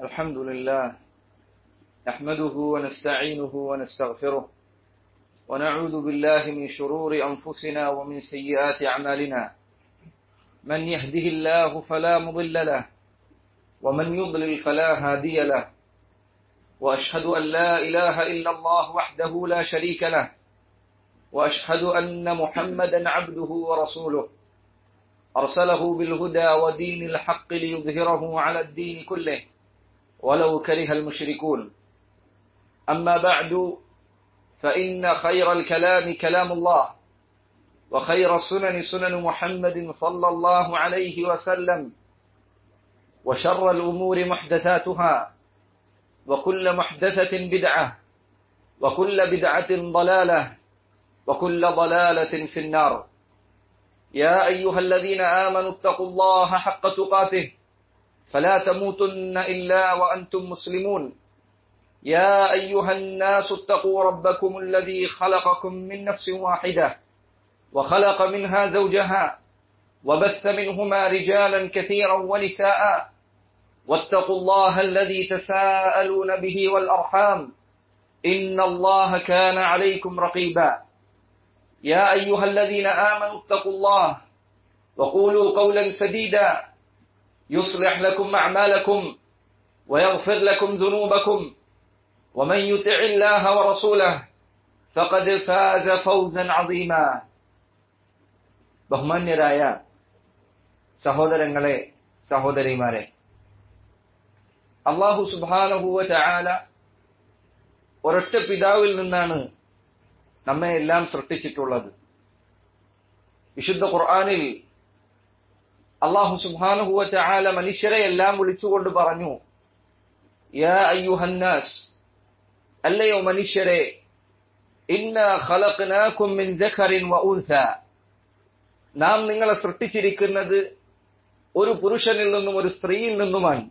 الحمد لله نحمده ونستعينه ونستغفره ونعوذ بالله من شرور أنفسنا ومن سيئات أعمالنا من يهده الله فلا مضل له ومن يضلل فلا هادي له وأشهد أن لا إله إلا الله وحده لا شريك له وأشهد أن محمدا عبده ورسوله أرسله بالهدى ودين الحق ليظهره على الدين كله ولو كره المشركون أما بعد فإن خير الكلام كلام الله وخير السنن سنن محمد صلى الله عليه وسلم وشر الأمور محدثاتها وكل محدثة بدعة وكل بدعة ضلالة وكل ضلالة في النار يا أيها الذين آمنوا اتقوا الله حق تقاته فلا تموتن إلا وأنتم مسلمون يا أيها الناس اتقوا ربكم الذي خلقكم من نفس واحدة وخلق منها زوجها وبث منهما رجالا كثيرا ونساء واتقوا الله الذي تساءلون به والأرحام إن الله كان عليكم رقيبا يا أيها الذين آمنوا اتقوا الله وقولوا قولا سديدا يصلح لكم أعمالكم ويغفر لكم ذنوبكم ومن يطع الله ورسوله فقد فاز فوزا عظيما ബഹുമാന്യരായ സഹോദരങ്ങളെ സഹോദരിമാരെ അള്ളാഹു സുബാനഹുവ ചായാല ഒരൊറ്റ പിതാവിൽ നിന്നാണ് നമ്മെ എല്ലാം സൃഷ്ടിച്ചിട്ടുള്ളത് വിശുദ്ധ ഖുർആാനിൽ അള്ളാഹു സുബാനുഹുവ ചായാല മനുഷ്യരെ എല്ലാം വിളിച്ചുകൊണ്ട് പറഞ്ഞു യാ അയ്യുഹന്നാസ് അല്ലയോ മനുഷ്യരെ ഇന്ന ഖലഖ്നാകും മിൻ ദഖറിൻ വ ഉൻസ നാം നിങ്ങളെ സൃഷ്ടിച്ചിരിക്കുന്നത് ഒരു പുരുഷനിൽ നിന്നും ഒരു സ്ത്രീയിൽ നിന്നുമാണ്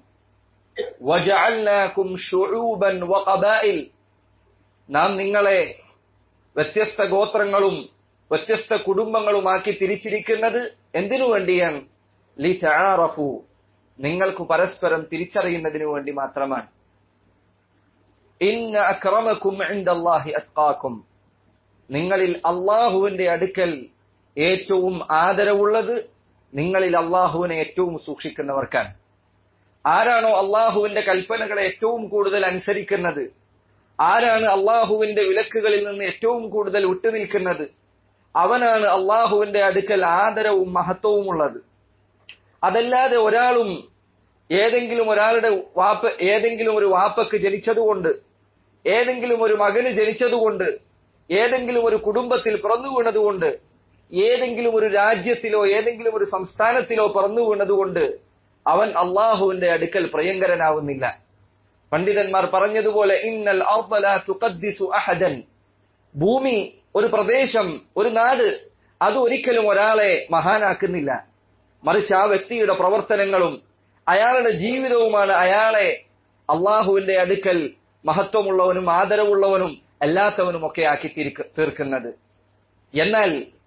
വജഅൽനാകും ശുഊബൻ വഖബായിൽ നാം നിങ്ങളെ വ്യത്യസ്ത ഗോത്രങ്ങളും വ്യത്യസ്ത കുടുംബങ്ങളുമാക്കി തിരിച്ചിരിക്കുന്നത് എന്തിനു വേണ്ടിയാണ് ലി തആറഫു നിങ്ങൾക്ക് പരസ്പരം തിരിച്ചറിയുന്നതിനു വേണ്ടി മാത്രമാണ് ഇന്ന അക്രമക്കും ഇൻദല്ലാഹി അത്ഖാക്കും നിങ്ങളിൽ അള്ളാഹുവിന്റെ അടുക്കൽ ഏറ്റവും ആദരവുള്ളത് നിങ്ങളിൽ അള്ളാഹുവിനെ ഏറ്റവും സൂക്ഷിക്കുന്നവർക്കാണ് ആരാണോ അള്ളാഹുവിന്റെ കൽപ്പനകളെ ഏറ്റവും കൂടുതൽ അനുസരിക്കുന്നത് ആരാണ് അള്ളാഹുവിന്റെ വിലക്കുകളിൽ നിന്ന് ഏറ്റവും കൂടുതൽ വിട്ടുനിൽക്കുന്നത് അവനാണ് അള്ളാഹുവിന്റെ അടുക്കൽ ആദരവും മഹത്വവും ഉള്ളത് അതല്ലാതെ ഒരാളും ഏതെങ്കിലും ഒരാളുടെ വാപ്പ ഏതെങ്കിലും ഒരു വാപ്പക്ക് ജനിച്ചതുകൊണ്ട് ഏതെങ്കിലും ഒരു മകന് ജനിച്ചതുകൊണ്ട് ഏതെങ്കിലും ഒരു കുടുംബത്തിൽ പിറന്നു വീണതുകൊണ്ട് ഏതെങ്കിലും ഒരു രാജ്യത്തിലോ ഏതെങ്കിലും ഒരു സംസ്ഥാനത്തിലോ പിറന്നു വീണതുകൊണ്ട് അവൻ അള്ളാഹുവിന്റെ അടുക്കൽ പ്രിയങ്കരനാവുന്നില്ല പണ്ഡിതന്മാർ പറഞ്ഞതുപോലെ ഇന്നൽ അഹദൻ ഭൂമി ഒരു പ്രദേശം ഒരു നാട് അത് ഒരിക്കലും ഒരാളെ മഹാനാക്കുന്നില്ല മറിച്ച് ആ വ്യക്തിയുടെ പ്രവർത്തനങ്ങളും അയാളുടെ ജീവിതവുമാണ് അയാളെ അള്ളാഹുവിന്റെ അടുക്കൽ മഹത്വമുള്ളവനും ആദരവുള്ളവനും അല്ലാത്തവനും ഒക്കെ ആക്കി തീർക്കുന്നത് എന്നാൽ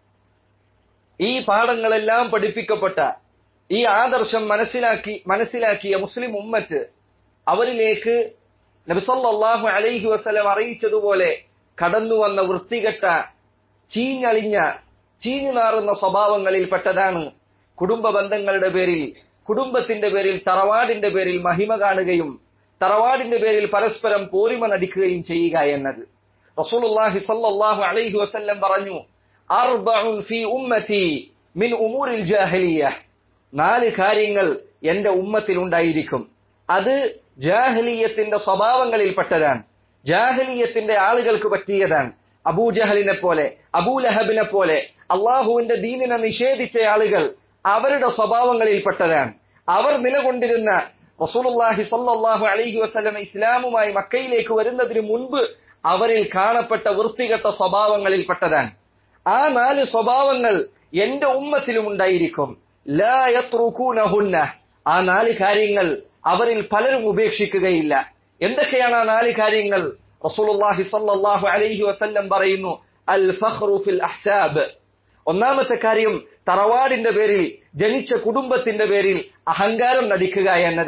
ഈ പാഠങ്ങളെല്ലാം പഠിപ്പിക്കപ്പെട്ട ഈ ആദർശം മനസ്സിലാക്കി മനസ്സിലാക്കിയ മുസ്ലിം ഉമ്മത്ത് അവരിലേക്ക് നബിസല്ലാഹു അലൈഹി വസ്ലം അറിയിച്ചതുപോലെ കടന്നു വന്ന വൃത്തികെട്ട ചീഞ്ഞളിഞ്ഞ ചീഞ്ഞു നാറുന്ന സ്വഭാവങ്ങളിൽ പെട്ടതാണ് കുടുംബ ബന്ധങ്ങളുടെ പേരിൽ കുടുംബത്തിന്റെ പേരിൽ തറവാടിന്റെ പേരിൽ മഹിമ കാണുകയും തറവാടിന്റെ പേരിൽ പരസ്പരം പോരിമ നടിക്കുകയും ചെയ്യുക എന്നത് റസൂലുള്ളാഹി സല്ലല്ലാഹു അലൈഹി വസല്ലം പറഞ്ഞു അർബഉൻ ഫീ ഉമ്മതി മിൻ ഉമൂരിൽ ജാഹിലിയ്യ നാല് കാര്യങ്ങൾ എന്റെ ഉമ്മത്തിൽ ഉണ്ടായിരിക്കും അത് ജാഹലിയത്തിന്റെ സ്വഭാവങ്ങളിൽപ്പെട്ടതാണ് ജാഹലിയത്തിന്റെ ആളുകൾക്ക് പറ്റിയതാണ് അബൂജഹലിനെ പോലെ അബൂലഹബിനെ പോലെ അള്ളാഹുവിന്റെ ദീനിനെ നിഷേധിച്ച ആളുകൾ അവരുടെ സ്വഭാവങ്ങളിൽപ്പെട്ടതാണ് അവർ നിലകൊണ്ടിരുന്ന റസൂലുള്ളാഹി സല്ലല്ലാഹു അലൈഹി വസല്ലം ഇസ്ലാമുമായി മക്കയിലേക്ക് വരുന്നതിന് മുൻപ് അവരിൽ കാണപ്പെട്ട വൃത്തികെട്ട സ്വഭാവങ്ങളിൽപ്പെട്ടതാണ് ആ നാല് സ്വഭാവങ്ങൾ എന്റെ ഉമ്മത്തിലും ഉണ്ടായിരിക്കും ലാ യത്രുകൂനഹുന്ന ആ നാല് കാര്യങ്ങൾ അവരിൽ പലരും ഉപേക്ഷിക്കുകയില്ല എന്തൊക്കെയാണ് ആ നാല് കാര്യങ്ങൾ റസൂലുള്ളാഹി സല്ലല്ലാഹു അലൈഹി വസല്ലം പറയുന്നു അൽ ഫഖ്റു ഫിൽ അഹ്സാബ് ഒന്നാമത്തെ കാര്യം തറവാടിന്റെ പേരിൽ ജനിച്ച കുടുംബത്തിന്റെ പേരിൽ അഹങ്കാരം നടിക്കുക എന്നതാണ്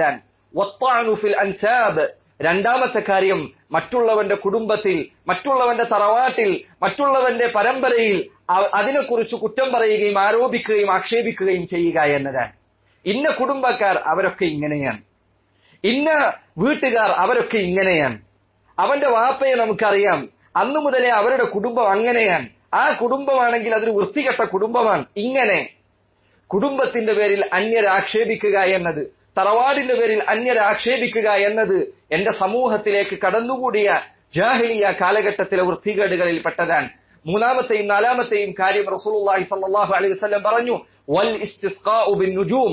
വത്താനു ഫിൽ അൻസാബ് രണ്ടാമത്തെ കാര്യം മറ്റുള്ളവന്റെ കുടുംബത്തിൽ മറ്റുള്ളവന്റെ തറവാട്ടിൽ മറ്റുള്ളവന്റെ പരമ്പരയിൽ അ- അതിനെക്കുറിച്ച് കുറ്റം പറയുകയും ആരോപിക്കുകയും ആക്ഷേപിക്കുകയും ചെയ്യുക എന്നതാണ് ഇന്ന കുടുംബക്കാർ അവരൊക്കെ ഇങ്ങനെയാണ് ഇന്ന വീട്ടുകാർ അവരൊക്കെ ഇങ്ങനെയാണ് അവന്റെ വാപ്പയെ നമുക്കറിയാം അന്നു മുതലേ അവരുടെ കുടുംബം അങ്ങനെയാണ് ആ കുടുംബമാണെങ്കിൽ അതൊരു വൃത്തികെട്ട കുടുംബമാണ് ഇങ്ങനെ കുടുംബത്തിന്റെ പേരിൽ അന്യരെ ആക്ഷേപിക്കുക എന്നത് തറവാടിന്റെ പേരിൽ അന്യരെ ആക്ഷേപിക്കുക എന്നത് എന്റെ സമൂഹത്തിലേക്ക് കടന്നുകൂടിയ ജാഹിലിയ കാലഘട്ടത്തിലെ വൃത്തികേടുകളിൽ പെട്ടതാണ് മൂന്നാമത്തെയും നാലാമത്തെയും കാര്യം റസൂലുള്ളാഹി സ്വല്ലല്ലാഹു അലൈഹി വസല്ലം പറഞ്ഞു വൽ ഇസ്തിസ്ഖാഉ ബിൻ നുജൂം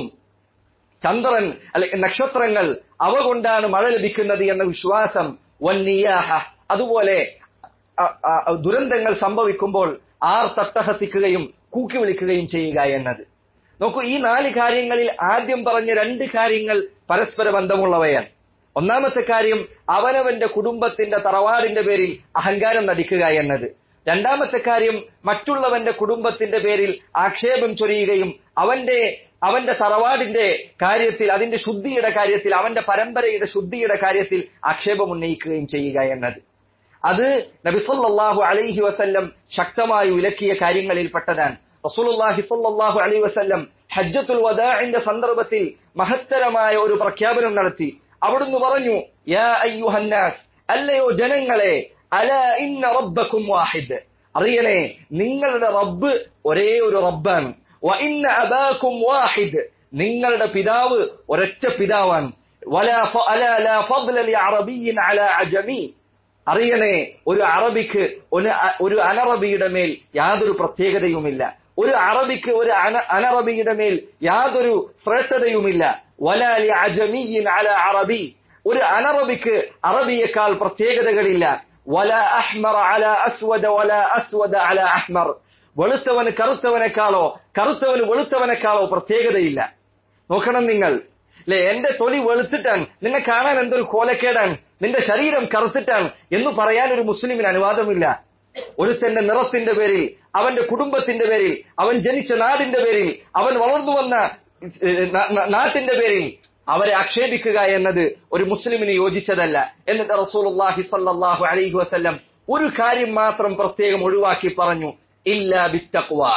ചന്ദ്രൻ അല്ലെ നക്ഷത്രങ്ങൾ അവ കൊണ്ടാണ് മഴ ലഭിക്കുന്നത് എന്ന വിശ്വാസം വന്നിയാഹ അതുപോലെ അ- അ- ദുരന്തങ്ങൾ സംഭവിക്കുമ്പോൾ ആർ തട്ടഹസിക്കുകയും കൂക്കി വിളിക്കുകയും ചെയ്യുക എന്നത് നോക്കൂ ഈ നാല് കാര്യങ്ങളിൽ ആദ്യം പറഞ്ഞ രണ്ട് കാര്യങ്ങൾ പരസ്പര ബന്ധമുള്ളവയാണ് ഒന്നാമത്തെ കാര്യം അവനവന്റെ കുടുംബത്തിന്റെ തറവാടിന്റെ പേരിൽ അഹങ്കാരം നടിക്കുക എന്നത് രണ്ടാമത്തെ കാര്യം മറ്റുള്ളവന്റെ കുടുംബത്തിന്റെ പേരിൽ ആക്ഷേപം ചൊരിയുകയും അവന്റെ അവന്റെ തറവാടിന്റെ കാര്യത്തിൽ അതിന്റെ ശുദ്ധിയുടെ കാര്യത്തിൽ അവന്റെ പരമ്പരയുടെ ശുദ്ധിയുടെ കാര്യത്തിൽ ആക്ഷേപം ഉന്നയിക്കുകയും ചെയ്യുക എന്നത് അത് നബിസല്ലാഹു അലൈഹി വസല്ലം ശക്തമായി വിലക്കിയ കാര്യങ്ങളിൽപ്പെട്ടതാണ് റസൂലുള്ളാഹി സ്വല്ലല്ലാഹു അലൈഹി വസല്ലം ഹജ്ജത്തുൽ വദാഇന്റെ സന്ദർഭത്തിൽ മഹത്തരമായ ഒരു പ്രഖ്യാപനം നടത്തി അവിടുന്ന് പറഞ്ഞു യാ അയ്യുഹന്നാസ് അല്ലയോ ജനങ്ങളെ അല ഇന്ന റബ്ബക്കും വാഹിദ് അറിയണേ നിങ്ങളുടെ റബ്ബ് ഒരേ ഒരു റബ്ബാണ് വ ഇന്ന അബാക്കും വാഹിദ് നിങ്ങളുടെ പിതാവ് ഒരൊറ്റ പിതാവാണ് വലാ ഫ- അലാ ലാ ഫضل لعربي على عجمي അറിയണേ ഒരു അറബിക്ക് ഒരു അ- ഒരു അനറബിയുടെ മേൽ യാതൊരു പ്രത്യേകതയുമില്ല ഒരു അറബിക്ക് ഒരു അന- അനറബിയുടെ മേൽ യാതൊരു ശ്രേഷ്ഠതയുമില്ല വലാലി അജമിയിൻ അല അറബി ഒരു അനറബിക്ക് അറബിയേക്കാൾ പ്രത്യേകതകളില്ല വല അഹ്മർ അല അസ്വദ വല അസ്വദ അല അഹ്മർ വെളുത്തവന് കറുത്തവനേക്കാളോ കറുത്തവന് വെളുത്തവനേക്കാളോ പ്രത്യേകതയില്ല നോക്കണം നിങ്ങൾ അല്ലെ എന്റെ തൊലി വെളുത്തിട്ടാണ് നിന്നെ കാണാൻ എന്തൊരു കോലക്കേടാണ് നിന്റെ ശരീരം കറുത്തിട്ടാണ് എന്ന് പറയാൻ ഒരു മുസ്ലിമിന് അനുവാദമില്ല ഒരുത്തന്റെ നിറത്തിന്റെ പേരിൽ അവന്റെ കുടുംബത്തിന്റെ പേരിൽ അവൻ ജനിച്ച നാടിന്റെ പേരിൽ അവൻ വളർന്നു വന്ന ഏഹ്, ന- ന- നാട്ടിന്റെ പേരിൽ അവരെ ആക്ഷേപിക്കുക എന്നത് ഒരു മുസ്ലിമിന് യോജിച്ചതല്ല എന്നിട്ട് റസൂലുള്ളാഹി സ്വല്ലല്ലാഹു അലൈഹി വസല്ലം ഒരു കാര്യം മാത്രം പ്രത്യേകം ഒഴിവാക്കി പറഞ്ഞു ഇല്ല ബിത്തഖ്വ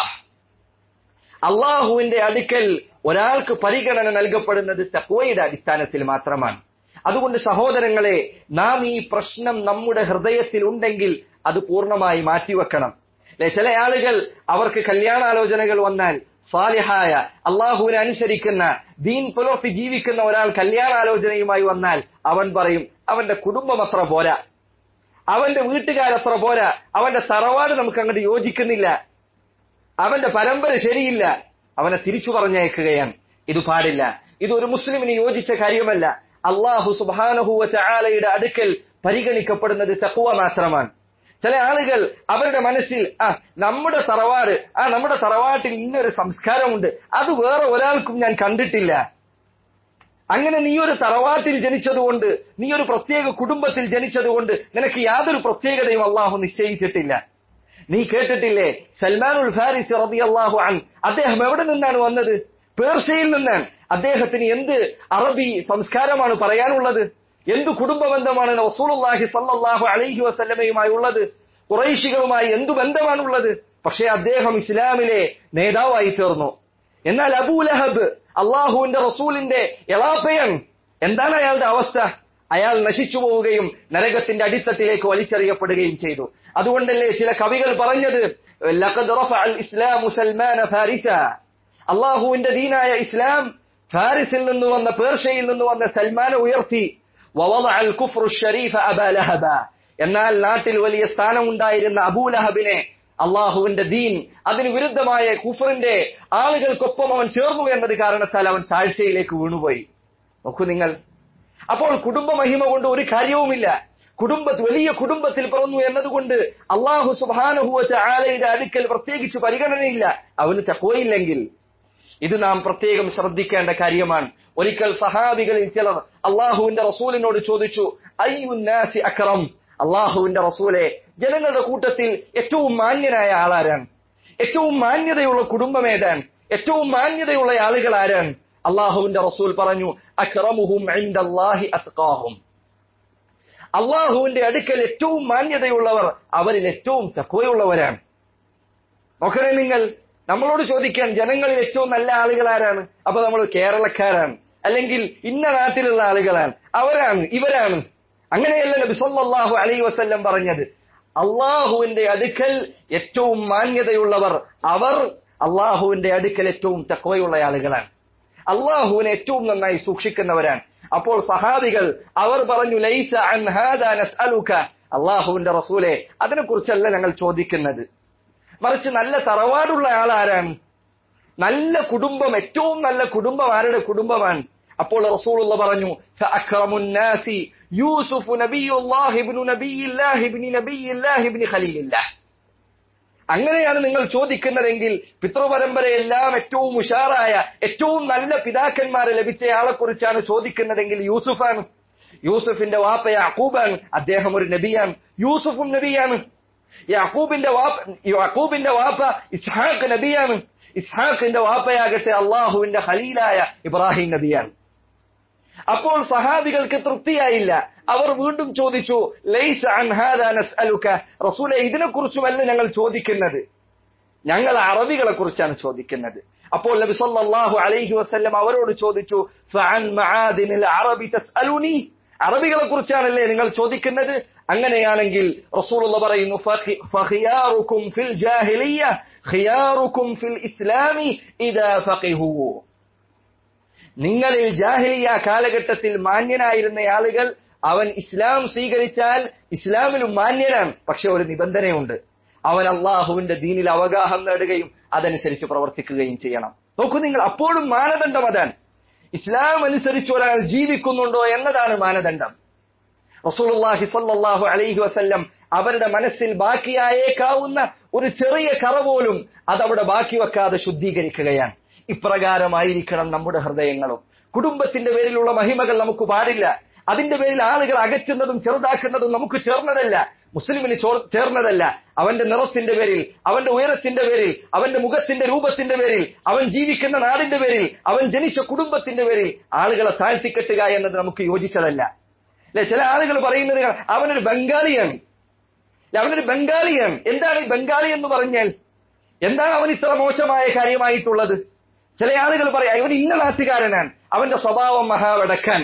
അള്ളാഹുവിന്റെ അടുക്കൽ ഒരാൾക്ക് പരിഗണന നൽകപ്പെടുന്നത് തക്വയുടെ അടിസ്ഥാനത്തിൽ മാത്രമാണ് അതുകൊണ്ട് സഹോദരങ്ങളെ നാം ഈ പ്രശ്നം നമ്മുടെ ഹൃദയത്തിൽ ഉണ്ടെങ്കിൽ അത് പൂർണ്ണമായി മാറ്റിവെക്കണം അല്ലെ ചില ആളുകൾ അവർക്ക് കല്യാണാലോചനകൾ വന്നാൽ സാലിഹായ അള്ളാഹുവിനെ അനുസരിക്കുന്ന ദീൻ പുലർത്തി ജീവിക്കുന്ന ഒരാൾ കല്യാണാലോചനയുമായി വന്നാൽ അവൻ പറയും അവന്റെ കുടുംബം അത്ര പോരാ അവന്റെ വീട്ടുകാരത്ര പോരാ അവന്റെ തറവാട് നമുക്ക് അങ്ങോട്ട് യോജിക്കുന്നില്ല അവന്റെ പരമ്പര ശരിയില്ല അവനെ തിരിച്ചു പറഞ്ഞയക്കുകയാണ് ഇത് പാടില്ല ഇത് ഒരു മുസ്ലിമിന് യോജിച്ച കാര്യമല്ല അള്ളാഹു സുബാനഹുവ ചാലയുടെ അടുക്കൽ പരിഗണിക്കപ്പെടുന്നത് തക്കുവ മാത്രമാണ് ചില ആളുകൾ അവരുടെ മനസ്സിൽ ആ നമ്മുടെ തറവാട് ആ നമ്മുടെ തറവാട്ടിൽ ഇന്നൊരു സംസ്കാരമുണ്ട് അത് വേറെ ഒരാൾക്കും ഞാൻ കണ്ടിട്ടില്ല അങ്ങനെ നീ ഒരു തറവാട്ടിൽ ജനിച്ചതുകൊണ്ട് നീ ഒരു പ്രത്യേക കുടുംബത്തിൽ ജനിച്ചതുകൊണ്ട് നിനക്ക് യാതൊരു പ്രത്യേകതയും അള്ളാഹു നിശ്ചയിച്ചിട്ടില്ല നീ കേട്ടിട്ടില്ലേ സൽമാനുൽ ഫാരിസ് റളിയല്ലാഹു അൻ അദ്ദേഹം എവിടെ നിന്നാണ് വന്നത് പേർഷ്യയിൽ നിന്നാണ് അദ്ദേഹത്തിന് എന്ത് അറബി സംസ്കാരമാണ് പറയാനുള്ളത് എന്തു കുടുംബ ബന്ധമാണ് റസൂലുള്ളാഹി സല്ലല്ലാഹു അലൈഹി വസല്ലമയുമായി ഉള്ളത് കുറൈശികളുമായി എന്തു ബന്ധമാണുള്ളത് പക്ഷേ അദ്ദേഹം ഇസ്ലാമിലെ നേതാവായി തീർന്നു എന്നാൽ അബൂലഹബ് അള്ളാഹുവിന്റെ റസൂലിന്റെ എളാപ്പയൻ എന്താണ് അയാളുടെ അവസ്ഥ അയാൾ നശിച്ചു പോവുകയും നരകത്തിന്റെ അടിത്തട്ടിലേക്ക് വലിച്ചെറിയപ്പെടുകയും ചെയ്തു അതുകൊണ്ടല്ലേ ചില കവികൾ പറഞ്ഞത് ലഖദ് റഫഅൽ ഇസ്ലാമു സൽമാന ഫാരിസ അള്ളാഹുവിന്റെ ദീനായ ഇസ്ലാം ഫാരിസിൽ നിന്ന് വന്ന പേർഷ്യയിൽ നിന്ന് വന്ന സൽമാനെ ഉയർത്തി വവളഅ അൽ കുഫ്റു ഷരീഫ അബാ ലഹബ എന്നാൽ നാട്ടിൽ വലിയ സ്ഥാനമുണ്ടായിരുന്ന അബൂലഹബിനെ അള്ളാഹുവിന്റെ ദീൻ അതിന് വിരുദ്ധമായ കുഫറിന്റെ ആളുകൾക്കൊപ്പം അവൻ ചേർന്നു എന്നത് കാരണത്താൽ അവൻ താഴ്ചയിലേക്ക് വീണുപോയി നോക്കൂ നിങ്ങൾ അപ്പോൾ കുടുംബ മഹിമ കൊണ്ട് ഒരു കാര്യവുമില്ല കുടുംബ വലിയ കുടുംബത്തിൽ പിറന്നു എന്നതുകൊണ്ട് അള്ളാഹു സുബാനുഭൂവച്ച ആലയുടെ അടുക്കൽ പ്രത്യേകിച്ച് പരിഗണനയില്ല അവന് തക്കോയില്ലെങ്കിൽ ഇത് നാം പ്രത്യേകം ശ്രദ്ധിക്കേണ്ട കാര്യമാണ് ഒരിക്കൽ സഹാബികളിൽ ചിലർ അള്ളാഹുവിന്റെ റസൂലിനോട് ചോദിച്ചു അയ്യുന്നാസി അക്രം അള്ളാഹുവിന്റെ റസൂലെ ജനങ്ങളുടെ കൂട്ടത്തിൽ ഏറ്റവും മാന്യനായ ആളാരാണ് ഏറ്റവും മാന്യതയുള്ള കുടുംബം ഏതാണ് ഏറ്റവും മാന്യതയുള്ള ആളുകൾ ആരാണ് അള്ളാഹുവിന്റെ റസൂൽ പറഞ്ഞു അക്രമുഹും ഇൻദല്ലാഹി അത്ഖാഹും അള്ളാഹുവിന്റെ അടുക്കൽ ഏറ്റവും മാന്യതയുള്ളവർ അവരിൽ ഏറ്റവും തക്വയുള്ളവരാണ് നോക്കണേ നിങ്ങൾ നമ്മളോട് ചോദിക്കാൻ ജനങ്ങളിൽ ഏറ്റവും നല്ല ആളുകൾ ആരാണ് അപ്പൊ നമ്മൾ കേരളക്കാരാണ് അല്ലെങ്കിൽ ഇന്ന നാട്ടിലുള്ള ആളുകളാണ് അവരാണ് ഇവരാണ് അങ്ങനെയല്ല നബി സല്ലല്ലാഹു അലൈഹി വസല്ലം പറഞ്ഞത് അള്ളാഹുവിന്റെ അടുക്കൽ ഏറ്റവും മാന്യതയുള്ളവർ അവർ അള്ളാഹുവിന്റെ അടുക്കൽ ഏറ്റവും തക്വയുള്ള ആളുകളാണ് അള്ളാഹുവിനെ ഏറ്റവും നന്നായി സൂക്ഷിക്കുന്നവരാണ് അപ്പോൾ സഹാബികൾ അവർ പറഞ്ഞു ലൈസ അൻ ഹാദാ നസ്അലുക അള്ളാഹുവിന്റെ റസൂലെ അതിനെക്കുറിച്ചല്ല ഞങ്ങൾ ചോദിക്കുന്നത് മറിച്ച് നല്ല തറവാടുള്ള ആളാരാണ് നല്ല കുടുംബം ഏറ്റവും നല്ല കുടുംബം ആരുടെ കുടുംബമാണ് അപ്പോൾ റസൂലുള്ള പറഞ്ഞു ഫഅക്രമുൻ നാസി യൂസുഫ് നബിയുല്ലാഹി ഇബ്നു നബിയില്ലാഹി ഇബ്നി നബിയില്ലാഹി ഇബ്നി ഖലീലില്ലാഹ് അങ്ങനെയാണ് നിങ്ങൾ ചോദിക്കുന്നതെങ്കിൽ പിതൃപരമ്പരയെല്ലാം ഏറ്റവും ഉഷാറായ ഏറ്റവും നല്ല പിതാക്കന്മാരെ ലഭിച്ചയാളെ കുറിച്ചാണ് ചോദിക്കുന്നതെങ്കിൽ യൂസുഫാണ് യൂസുഫിന്റെ വാപ്പ യാക്കൂബാണ് അദ്ദേഹം ഒരു നബിയാണ് യൂസുഫും നബിയാണ് യാക്കൂബിന്റെ വാപ്പ യാക്കൂബിന്റെ വാപ്പ ഇസ്ഹാഖ് നബിയാണ് ഇസ്ഹാഖിന്റെ വാപ്പയാകട്ടെ അള്ളാഹുവിന്റെ ഖലീലായ ഇബ്രാഹിം നബിയാണ് അപ്പോൾ സഹാബികൾക്ക് തൃപ്തിയായില്ല അവർ വീണ്ടും ചോദിച്ചു ലൈസ അൻ ഹാദാ നസ്അലുക റസൂലെ ഇതിനെക്കുറിച്ചുമല്ല ഞങ്ങൾ ചോദിക്കുന്നത് ഞങ്ങൾ അറബികളെ കുറിച്ചാണ് ചോദിക്കുന്നത് അപ്പോൾ നബി സല്ലല്ലാഹു അലൈഹി വസല്ലം അവരോട് ചോദിച്ചു ഫഅൻ മആദിനിൽ അറബി തസ്അലുനി അറബികളെ കുറിച്ചാണല്ലേ നിങ്ങൾ ചോദിക്കുന്നത് അങ്ങനെയാണെങ്കിൽ റസൂലുള്ള പറയുന്നു ഫഖി- ഫഖിയാറുക്കും ഫിൽ ജാഹിലിയ്യ ഖിയാറുക്കും ഫിൽ ഇസ്ലാമി ഇദാ ഫഖിഹു നിങ്ങളിൽ ജാഹിലിയ കാലഘട്ടത്തിൽ മാന്യനായിരുന്ന ആളുകൾ അവൻ ഇസ്ലാം സ്വീകരിച്ചാൽ ഇസ്ലാമിലും മാന്യനാണ് പക്ഷെ ഒരു നിബന്ധനയുണ്ട് അവൻ അള്ളാഹുവിന്റെ ദീനിൽ അവഗാഹം നേടുകയും അതനുസരിച്ച് പ്രവർത്തിക്കുകയും ചെയ്യണം നോക്കൂ നിങ്ങൾ അപ്പോഴും മാനദണ്ഡം അതാണ് ഇസ്ലാം അനുസരിച്ച് ഒരാൾ ജീവിക്കുന്നുണ്ടോ എന്നതാണ് മാനദണ്ഡം റസൂലുള്ളാഹി സ്വല്ലല്ലാഹു അലൈഹി വസല്ലം അവരുടെ മനസ്സിൽ ബാക്കിയായേക്കാവുന്ന ഒരു ചെറിയ കറ പോലും അതവിടെ ബാക്കി വെക്കാതെ ശുദ്ധീകരിക്കുകയാണ് ഇപ്രകാരമായിരിക്കണം നമ്മുടെ ഹൃദയങ്ങളും കുടുംബത്തിന്റെ പേരിലുള്ള മഹിമകൾ നമുക്ക് പാടില്ല അതിന്റെ പേരിൽ ആളുകൾ അകറ്റുന്നതും ചെറുതാക്കുന്നതും നമുക്ക് ചേർന്നതല്ല മുസ്ലിമിന് ചോർ- ചേർന്നതല്ല അവന്റെ നിറത്തിന്റെ പേരിൽ അവന്റെ ഉയരത്തിന്റെ പേരിൽ അവന്റെ മുഖത്തിന്റെ രൂപത്തിന്റെ പേരിൽ അവൻ ജീവിക്കുന്ന നാടിന്റെ പേരിൽ അവൻ ജനിച്ച കുടുംബത്തിന്റെ പേരിൽ ആളുകളെ താഴ്ത്തിക്കെട്ടുക എന്നത് നമുക്ക് യോജിച്ചതല്ല അല്ലെ ചില ആളുകൾ പറയുന്നത് കാണാം, അവനൊരു ബംഗാളിയാണ് അല്ലെ, അവനൊരു ബംഗാളിയാണ് എന്താണ് ഈ ബംഗാളി എന്ന് പറഞ്ഞാൽ എന്താണ് അവൻ ഇത്ര മോശമായ കാര്യമായിട്ടുള്ളത് ചില ആളുകൾ പറയാം ഇവൻ ഇന്ന നാട്ടുകാരനാണ് അവന്റെ സ്വഭാവം മഹാവടക്കാൻ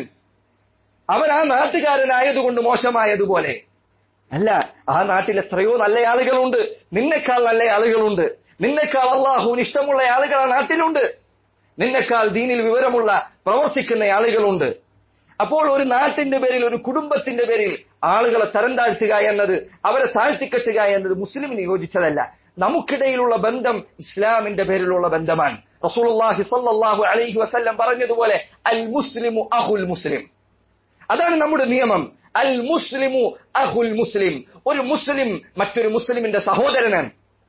അവൻ ആ നാട്ടുകാരനായതുകൊണ്ട് മോശമായതുപോലെ അല്ല ആ നാട്ടിൽ എത്രയോ നല്ല ആളുകളുണ്ട് നിന്നെക്കാൾ നല്ല ആളുകളുണ്ട് നിന്നെക്കാൾ അള്ളാഹുവിന് ഇഷ്ടമുള്ള ആളുകൾ ആ നാട്ടിലുണ്ട് നിന്നെക്കാൾ ദീനിൽ വിവരമുള്ള പ്രവർത്തിക്കുന്ന ആളുകളുണ്ട് അപ്പോൾ ഒരു നാട്ടിന്റെ പേരിൽ ഒരു കുടുംബത്തിന്റെ പേരിൽ ആളുകളെ തരം താഴ്ത്തുക എന്നത് അവരെ താഴ്ത്തിക്കെട്ടുക എന്നത് മുസ്ലിമിന് യോജിച്ചതല്ല നമുക്കിടയിലുള്ള ബന്ധം ഇസ്ലാമിന്റെ പേരിലുള്ള ബന്ധമാണ് റസൂലുള്ളാഹി സ്വല്ലല്ലാഹു അലൈഹി വസല്ലം പറഞ്ഞതുപോലെ അൽ മുസ്ലിമു അഹുൽ മുസ്ലിം അതാണ് നമ്മുടെ നിയമം അൽ മുസ്ലിമു അഹുൽ മുസ്ലിം ഒരു മുസ്ലിം മറ്റൊരു മുസ്ലിമിന്റെ സഹോദരനാണ്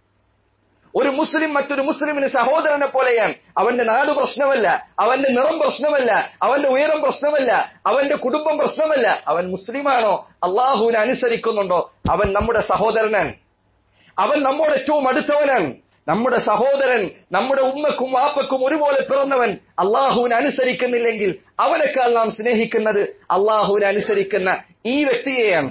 ഒരു മുസ്ലിം മറ്റൊരു മുസ്ലിമിന് സഹോദരനെ പോലെയാണ് അവന്റെ നാട് പ്രശ്നമല്ല അവന്റെ നിറം പ്രശ്നമല്ല അവന്റെ ഉയരം പ്രശ്നമല്ല അവന്റെ കുടുംബം പ്രശ്നമല്ല അവൻ മുസ്ലിമാണോ അള്ളാഹുവിനെ അനുസരിക്കുന്നുണ്ടോ അവൻ നമ്മുടെ സഹോദരനാണ് അവൻ നമ്മോട് ഏറ്റവും അടുത്തവനാണ് നമ്മുടെ സഹോദരൻ നമ്മുടെ ഉമ്മക്കും വാപ്പക്കും ഒരുപോലെ പിറന്നവൻ അള്ളാഹുവിനെ അനുസരിക്കുന്നില്ലെങ്കിൽ അവനേക്കാൾ നാം സ്നേഹിക്കുന്നത് അള്ളാഹുവിനെ അനുസരിക്കുന്ന ഈ വ്യക്തിയെയാണ്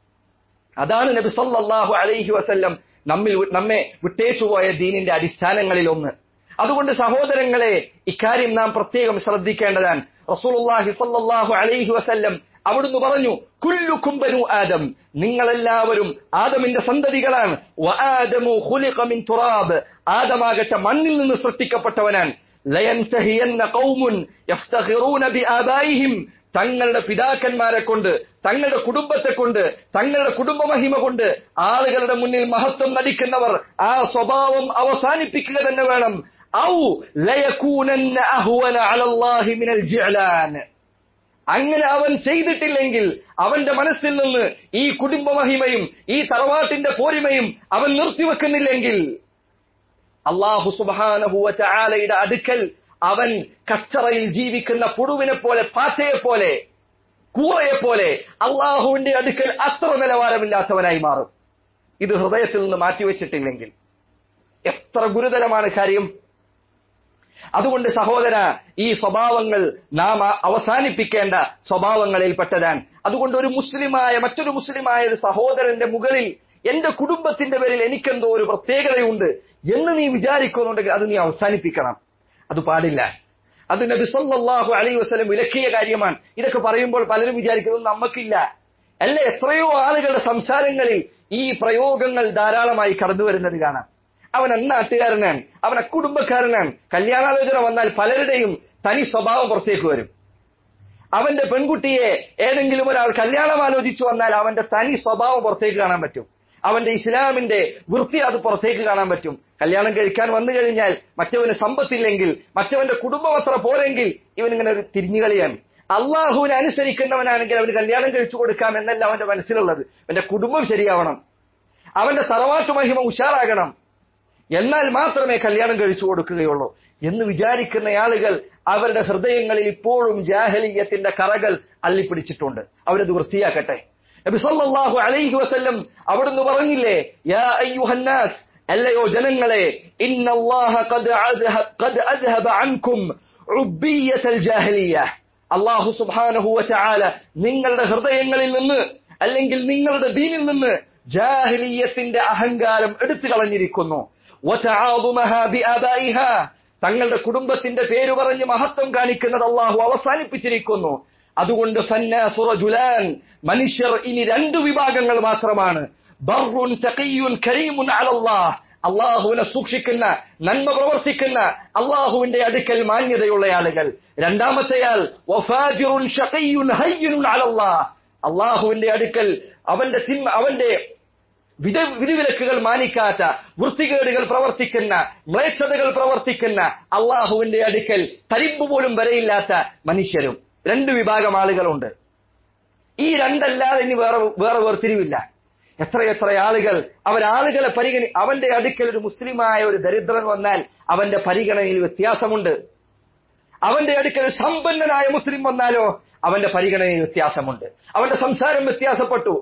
അതാണ് നബി സല്ലല്ലാഹു അലൈഹി വസല്ലം നമ്മിൽ നമ്മെ വിട്ടേച്ചുപോയ ദീനിന്റെ അടിസ്ഥാനങ്ങളിൽ ഒന്ന് അതുകൊണ്ട് സഹോദരങ്ങളെ ഇക്കാര്യം നാം പ്രത്യേകം ശ്രദ്ധിക്കേണ്ടതാണ് റസൂലുള്ളാഹി സല്ലല്ലാഹു അലൈഹി വസല്ലം അവിടുന്ന് പറഞ്ഞു കുല്ലുക്കും ബനു ആദം നിങ്ങളെല്ലാവരും ആദമിന്റെ സന്തതികളാണ് വആദമു ഖുലിഖ മിൻ തുറാബ് ആദമാകട്ടെ മണ്ണിൽ നിന്ന് സൃഷ്ടിക്കപ്പെട്ടവനാണ് ലയൻതഹിയന്ന ഖൗമുൻ യഫ്തഖിറൂന ബിആബായിഹിം തങ്ങളുടെ പിതാക്കന്മാരെ കൊണ്ട് തങ്ങളുടെ കുടുംബത്തെ കൊണ്ട് തങ്ങളുടെ കുടുംബ മഹിമ കൊണ്ട് ആളുകളുടെ മുന്നിൽ മഹത്വം നടിക്കുന്നവർ ആ സ്വഭാവം അവസാനിപ്പിക്കുക തന്നെ വേണം ഔ ലയകൂനന്ന അഹ്വന അലല്ലാഹി മിനൽ ജിഅലാൻ അങ്ങനെ അവൻ ചെയ്തിട്ടില്ലെങ്കിൽ അവന്റെ മനസ്സിൽ നിന്ന് ഈ കുടുംബ മഹിമയും ഈ തറവാട്ടിന്റെ പോരിമയും അവൻ നിർത്തിവെക്കുന്നില്ലെങ്കിൽ അള്ളാഹു സുബാനഹുവ ചാലയുടെ അടുക്കൽ അവൻ കച്ചറയിൽ ജീവിക്കുന്ന പുഴുവിനെ പോലെ പാറ്റയെ പോലെ കൂറയെ പോലെ അള്ളാഹുവിന്റെ അടുക്കൽ അത്ര നിലവാരമില്ലാത്തവനായി മാറും ഇത് ഹൃദയത്തിൽ നിന്ന് മാറ്റിവെച്ചിട്ടില്ലെങ്കിൽ എത്ര ഗുരുതരമാണ് കാര്യം അതുകൊണ്ട് സഹോദര ഈ സ്വഭാവങ്ങൾ നാം അ- അവസാനിപ്പിക്കേണ്ട സ്വഭാവങ്ങളിൽപ്പെട്ടതാണ് അതുകൊണ്ട് ഒരു മുസ്ലിമായ മറ്റൊരു മുസ്ലിമായ ഒരു സഹോദരന്റെ മുകളിൽ എന്റെ കുടുംബത്തിന്റെ പേരിൽ എനിക്കെന്തോ ഒരു പ്രത്യേകതയുണ്ട് എന്ന് നീ വിചാരിക്കുന്നുണ്ടെങ്കിൽ അത് നീ അവസാനിപ്പിക്കണം അത് പാടില്ല അത് നബി സല്ലല്ലാഹു അലൈഹി വസല്ലം വിലക്കിയ കാര്യമാണ് ഇതൊക്കെ പറയുമ്പോൾ പലരും വിചാരിക്കുന്നത് നമുക്കില്ല അല്ല എത്രയോ ആളുകളുടെ സംസാരങ്ങളിൽ ഈ പ്രയോഗങ്ങൾ ധാരാളമായി കടന്നു വരുന്നത് കാണാം അവൻ അന്നാട്ടുകാരനാണ് അവൻ അക്കുടുംബക്കാരനാണ് കല്യാണാലോചന വന്നാൽ പലരുടെയും തനി സ്വഭാവം പുറത്തേക്ക് വരും അവന്റെ പെൺകുട്ടിയെ ഏതെങ്കിലും ഒരാൾ കല്യാണം ആലോചിച്ചു വന്നാൽ അവന്റെ തനി സ്വഭാവം പുറത്തേക്ക് കാണാൻ പറ്റും അവന്റെ ഇസ്ലാമിന്റെ വൃത്തി അത് പുറത്തേക്ക് കാണാൻ പറ്റും കല്യാണം കഴിക്കാൻ വന്നു കഴിഞ്ഞാൽ മറ്റവന് സമ്പത്തില്ലെങ്കിൽ മറ്റവന്റെ കുടുംബം അത്ര പോരെങ്കിൽ ഇവനിങ്ങനെ ഒരു തിരിഞ്ഞുകളിയാണ് അള്ളാഹുവിനെ അനുസരിക്കുന്നവനാണെങ്കിൽ അവന് കല്യാണം കഴിച്ചു കൊടുക്കാം എന്നല്ല അവന്റെ മനസ്സിലുള്ളത് അവന്റെ കുടുംബം ശരിയാവണം അവന്റെ തറവാട്ടു മഹിമ ഉഷാറാകണം എന്നാൽ മാത്രമേ കല്യാണം കഴിച്ചു കൊടുക്കുകയുള്ളൂ എന്ന് വിചാരിക്കുന്ന ആളുകൾ അവരുടെ ഹൃദയങ്ങളിൽ ഇപ്പോഴും ജാഹലീയത്തിന്റെ കറകൾ അള്ളിപ്പിടിച്ചിട്ടുണ്ട് അവരത് വൃത്തിയാക്കട്ടെ നബി സല്ലല്ലാഹു അലൈഹി വസല്ലം അവിടുന്ന് പറഞ്ഞില്ലേ യാ അയ്യുഹന്നാസ് അല്ലയോ ജനങ്ങളെ ഇന്നല്ലാഹ ഖദ് അദ്ഹ ഖദ് അദ്ഹബ അൻകും ഉബ്ബിയത്തൽ ജാഹലിയ്യ അല്ലാഹു സുബ്ഹാനഹു വതആല നിങ്ങളുടെ ഹൃദയങ്ങളിൽ നിന്ന് അല്ലെങ്കിൽ നിങ്ങളുടെ ദീനിൽ നിന്ന് ജാഹിലിയത്തിന്റെ അഹങ്കാരം എടുത്തു കളഞ്ഞിരിക്കുന്നു വതആദുമഹ ബിആബായിഹ തങ്ങളുടെ കുടുംബത്തിന്റെ പേര് പറഞ്ഞ് മഹത്വം കാണിക്കുന്നത് അള്ളാഹു അവസാനിപ്പിച്ചിരിക്കുന്നു അതുകൊണ്ട് ഫന്നാസു റജുലാൻ മനുഷ്യർ ഇനി രണ്ടു വിഭാഗങ്ങൾ മാത്രമാണ് ബർറുൻ തഖിയ്യുൻ കരീമുൻ അലല്ലാഹ് അള്ളാഹുവിനെ സൂക്ഷിക്കുന്ന നന്മ പ്രവർത്തിക്കുന്ന അള്ളാഹുവിന്റെ അടുക്കൽ മാന്യതയുള്ള ആളുകൾ രണ്ടാമത്തെയാൾ വഫാജിറുൻ ഷഖിയ്യുൻ ഹയ്യിനുൻ അലല്ലാഹ് അള്ളാഹുവിന്റെ അടുക്കൽ അവന്റെ തിന്മ അവന്റെ വിധ വിധിവിലക്കുകൾ മാനിക്കാത്ത വൃത്തികേടുകൾ പ്രവർത്തിക്കുന്ന മ്ലേച്ഛതകൾ പ്രവർത്തിക്കുന്ന അള്ളാഹുവിന്റെ അടുക്കൽ തരിമ്പ് പോലും വരെയില്ലാത്ത മനുഷ്യരും രണ്ട് വിഭാഗം ആളുകളുണ്ട് ഈ രണ്ടല്ലാതെ ഇനി വേറെ വേറെ വേർതിരിവില്ല എത്രയെത്ര ആളുകൾ അവരാളുകളെ പരിഗണി അവന്റെ അടുക്കൽ ഒരു മുസ്ലിമായ ഒരു ദരിദ്രൻ വന്നാൽ അവന്റെ പരിഗണനയിൽ വ്യത്യാസമുണ്ട് അവന്റെ അടുക്കൽ ഒരു സമ്പന്നനായ മുസ്ലിം വന്നാലോ അവന്റെ പരിഗണനയിൽ വ്യത്യാസമുണ്ട് അവന്റെ സംസാരം വ്യത്യാസപ്പെട്ടു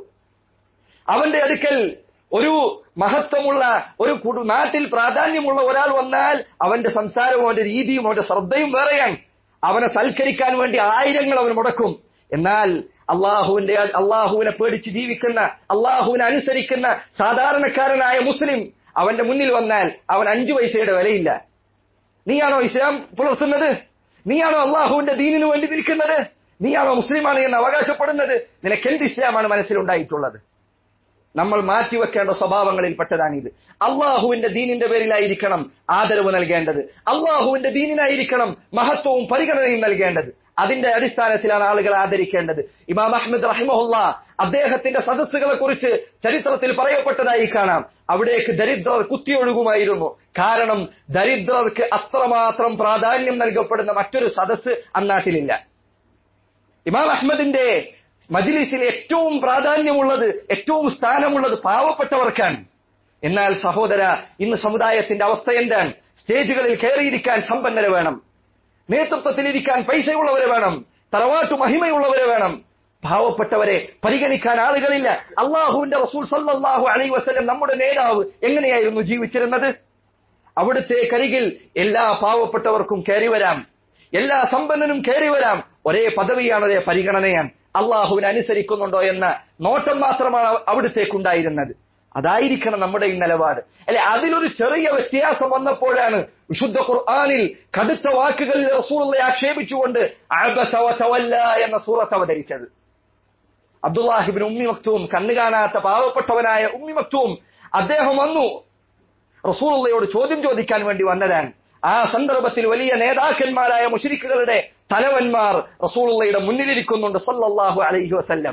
അവന്റെ അടുക്കൽ ഒരു മഹത്വമുള്ള ഒരു കുടു- നാട്ടിൽ പ്രാധാന്യമുള്ള ഒരാൾ വന്നാൽ അവന്റെ സംസാരവും അവന്റെ രീതിയും അവന്റെ ശ്രദ്ധയും വേറെയാണ് അവനെ സൽക്കരിക്കാൻ വേണ്ടി ആയിരങ്ങൾ അവൻ മുടക്കും എന്നാൽ അള്ളാഹുവിന്റെ അള്ളാഹുവിനെ പേടിച്ച് ജീവിക്കുന്ന അള്ളാഹുവിനെ അനുസരിക്കുന്ന സാധാരണക്കാരനായ മുസ്ലിം അവന്റെ മുന്നിൽ വന്നാൽ അവൻ അഞ്ചു പൈസയുടെ വിലയില്ല നീയാണോ ഇസ്ലാം പുലർത്തുന്നത് നീയാണോ അള്ളാഹുവിന്റെ ദീനിനു വേണ്ടി നിൽക്കുന്നത് നീയാണോ മുസ്ലിമാണ് എന്ന് അവകാശപ്പെടുന്നത് നിനക്ക് എന്ത് ഇസ്ലാമാണ് മനസ്സിലുണ്ടായിട്ടുള്ളത് നമ്മൾ മാറ്റിവെക്കേണ്ട സ്വഭാവങ്ങളിൽപ്പെട്ടതാണിത് അള്ളാഹുവിന്റെ ദീനിന്റെ പേരിലായിരിക്കണം ആദരവ് നൽകേണ്ടത് അള്ളാഹുവിന്റെ ദീനിനായിരിക്കണം മഹത്വവും പരിഗണനയും നൽകേണ്ടത് അതിന്റെ അടിസ്ഥാനത്തിലാണ് ആളുകൾ ആദരിക്കേണ്ടത് ഇമാം അഹമ്മദ് റഹിമഹുല്ല അദ്ദേഹത്തിന്റെ സദസ്സുകളെ കുറിച്ച് ചരിത്രത്തിൽ പറയപ്പെട്ടതായി കാണാം അവിടേക്ക് ദരിദ്രർ കുത്തിയൊഴുകുമായിരുന്നു കാരണം ദരിദ്രർക്ക് അത്രമാത്രം പ്രാധാന്യം നൽകപ്പെടുന്ന മറ്റൊരു സദസ്സ് അന്നാട്ടിലില്ല ഇമാം അഹമ്മദിന്റെ മജ്ലിസിൽ ഏറ്റവും പ്രാധാന്യമുള്ളത് ഏറ്റവും സ്ഥാനമുള്ളത് പാവപ്പെട്ടവർക്കാണ് എന്നാൽ സഹോദര ഇന്ന് സമുദായത്തിന്റെ അവസ്ഥ എന്താണ് സ്റ്റേജുകളിൽ കയറിയിരിക്കാൻ സമ്പന്നരെ വേണം നേതൃത്വത്തിലിരിക്കാൻ പൈസയുള്ളവരെ വേണം തറവാട്ടു മഹിമയുള്ളവരെ വേണം പാവപ്പെട്ടവരെ പരിഗണിക്കാൻ ആളുകളില്ല അള്ളാഹുവിന്റെ റസൂൽ സല്ലല്ലാഹു അലൈഹി വസല്ലം നമ്മുടെ നേതാവ് എങ്ങനെയായിരുന്നു ജീവിച്ചിരുന്നത് അവിടുത്തെ കരികിൽ എല്ലാ പാവപ്പെട്ടവർക്കും കയറി വരാം എല്ലാ സമ്പന്നനും കയറി വരാം ഒരേ പദവിയാണ് ഒരേ പരിഗണനയാണ് അള്ളാഹുവിനെ അനുസരിക്കുന്നുണ്ടോ എന്ന നോട്ടം മാത്രമാണ് അവിടുത്തേക്കുണ്ടായിരുന്നത് അതായിരിക്കണം നമ്മുടെ ഈ നിലപാട് അല്ലെ അതിലൊരു ചെറിയ വ്യത്യാസം വന്നപ്പോഴാണ് വിശുദ്ധ ഖുർആാനിൽ കടുത്ത വാക്കുകളിൽ റസൂളെ ആക്ഷേപിച്ചുകൊണ്ട് അബസ വതവല്ല എന്ന സൂറത്ത് അവതരിച്ചത് അബ്ദുല്ലാഹിബിൻ ഉമ്മി മക്തൂം കണ്ണു കാണാത്ത പാവപ്പെട്ടവനായ ഉമ്മി മക്തൂം അദ്ദേഹം വന്നു റസൂള്ളയോട് ചോദ്യം ചോദിക്കാൻ വേണ്ടി വന്നതാണ് ആ സന്ദർഭത്തിൽ വലിയ നേതാക്കന്മാരായ മുഷരിക്കുകളുടെ തലവന്മാർ റസൂളുള്ളയുടെ മുന്നിലിരിക്കുന്നുണ്ട് സല്ലല്ലാഹു അലൈഹി വസല്ലം